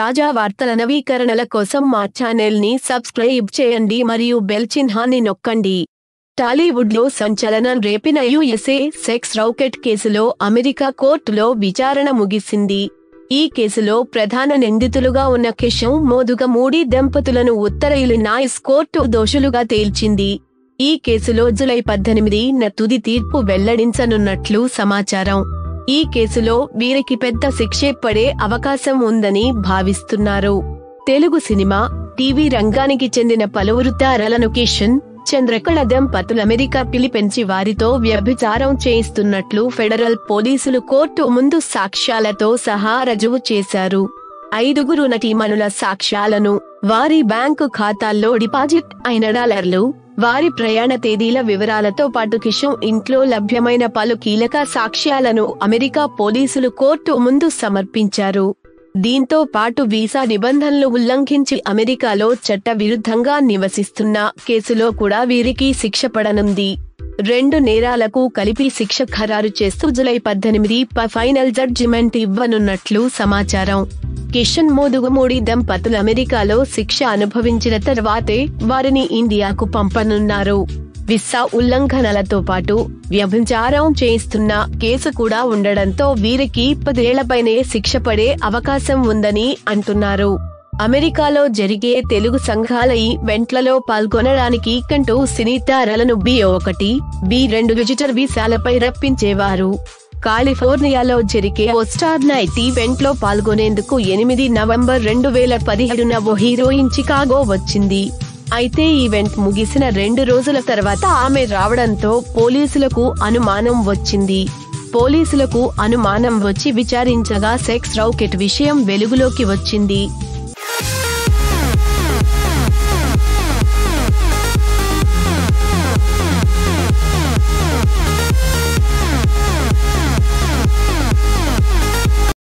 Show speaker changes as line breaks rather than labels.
తాజా వార్తల నవీకరణల కోసం మా ఛానల్ ని సబ్స్క్రైబ్ చేయండి మరియు బెల్ చిహ్నాన్ని నొక్కండి టాలీవుడ్ లో సంచలనం రేపిన యుఎస్ఏ సెక్స్ రౌకెట్ కేసులో అమెరికా కోర్టులో విచారణ ముగిసింది ఈ కేసులో ప్రధాన నిందితులుగా ఉన్న కిషం మోదుగ మూడి దంపతులను ఉత్తర ఇలినాయిస్ కోర్టు దోషులుగా తేల్చింది ఈ కేసులో జులై పద్దెనిమిది న తుది తీర్పు వెల్లడించనున్నట్లు సమాచారం ఈ కేసులో వీరికి పెద్ద శిక్షే పడే అవకాశం ఉందని భావిస్తున్నారు తెలుగు సినిమా టీవీ రంగానికి చెందిన పలువురు తారలను కిషన్ చంద్రకళ దంపతులు అమెరికా పిలిపించి వారితో వ్యభిచారం చేయిస్తున్నట్లు ఫెడరల్ పోలీసులు కోర్టు ముందు సాక్ష్యాలతో సహా రుజువు చేశారు ఐదుగురు నటీమణుల సాక్ష్యాలను వారి బ్యాంకు ఖాతాల్లో డిపాజిట్ అయిన డాలర్లు వారి ప్రయాణ తేదీల వివరాలతో పాటు కిషోర్ ఇంట్లో లభ్యమైన పలు కీలక సాక్ష్యాలను అమెరికా పోలీసులు కోర్టు ముందు సమర్పించారు దీంతో పాటు వీసా నిబంధనలు ఉల్లంఘించి అమెరికాలో చట్ట విరుద్ధంగా నివసిస్తున్న కేసులో కూడా వీరికి శిక్ష పడనుంది రెండు నేరాలకు కలిపి శిక్ష ఖరారు చేస్తూ జులై పద్దెనిమిది ప ఫైనల్ జడ్జిమెంట్ ఇవ్వనున్నట్లు సమాచారం కిషన్ మోదుగుమూడి దంపతులు అమెరికాలో శిక్ష అనుభవించిన తర్వాతే వారిని ఇండియాకు పంపనున్నారు విసా ఉల్లంఘనలతో పాటు వ్యభిచారం చేయిస్తున్న కేసు కూడా ఉండడంతో వీరికి పదేళ్లపైనే శిక్ష పడే అవకాశం ఉందని అంటున్నారు అమెరికాలో జరిగే తెలుగు సంఘాల ఈవెంట్లలో పాల్గొనడానికి కంటూ సినీ తారలను బి ఒకటి బి రెండు విజిటర్ వీసాలపై రప్పించేవారు కాలిఫోర్నియాలో జరిగే ఓ స్టార్ నైట్ ఈవెంట్ లో పాల్గొనేందుకు ఎనిమిది నవంబర్ రెండు వేల పదిహేడున ఓ హీరోయిన్ చికాగో వచ్చింది అయితే ఈవెంట్ ముగిసిన రెండు రోజుల తర్వాత ఆమె రావడంతో పోలీసులకు అనుమానం వచ్చింది పోలీసులకు అనుమానం వచ్చి విచారించగా సెక్స్ రౌకెట్ విషయం వెలుగులోకి వచ్చింది